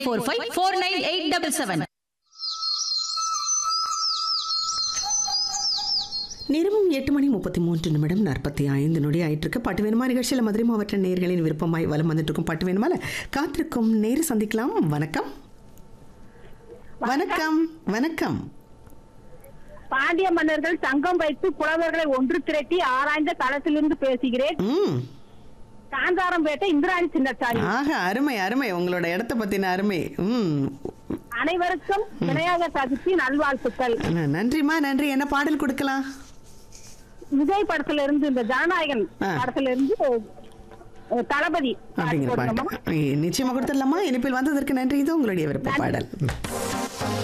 Four five four nine eight double seven நேரமும் எட்டு மணி முப்பத்தி மூன்று நிமிடம் நாற்பத்தி ஐந்து நொடி ஆயிட்டு இருக்கு பாட்டு வேணுமா நிகழ்ச்சியில் மதுரை மாவட்ட நேர்களின் விருப்பமாய் வலம் வந்துட்டு இருக்கும் பாட்டு வேணுமால காத்திருக்கும் நேரு சந்திக்கலாம் வணக்கம் வணக்கம் வணக்கம் பாண்டிய மன்னர்கள் சங்கம் வைத்து புலவர்களை ஒன்று திரட்டி ஆராய்ந்த களத்திலிருந்து பேசுகிறேன் ம் காந்தாரம்பேட்டை இந்திராணி சின்னச்சாரி ஆக அருமை அருமை உங்களோட இடத்த பத்தின அருமை ம் அனைவருக்கும் விநாயக சதுர்த்தி நல்வாழ்த்துக்கள் ந- நன்றிம்மா நன்றி என்ன பாடல் கொடுக்கலாம் விஜய் படத்துல இருந்து இந்த ஜனநாயகன் ஆ. படத்துல இருந்து அஹ், தளபதி அப்படிங்கிற போடணுமா? பாட்டு நிச்சயமா கொடுத்துடலாமா இனிப்பில் வந்ததற்கு நன்றி இது உங்களுடைய விருப்ப பாடல் ம்.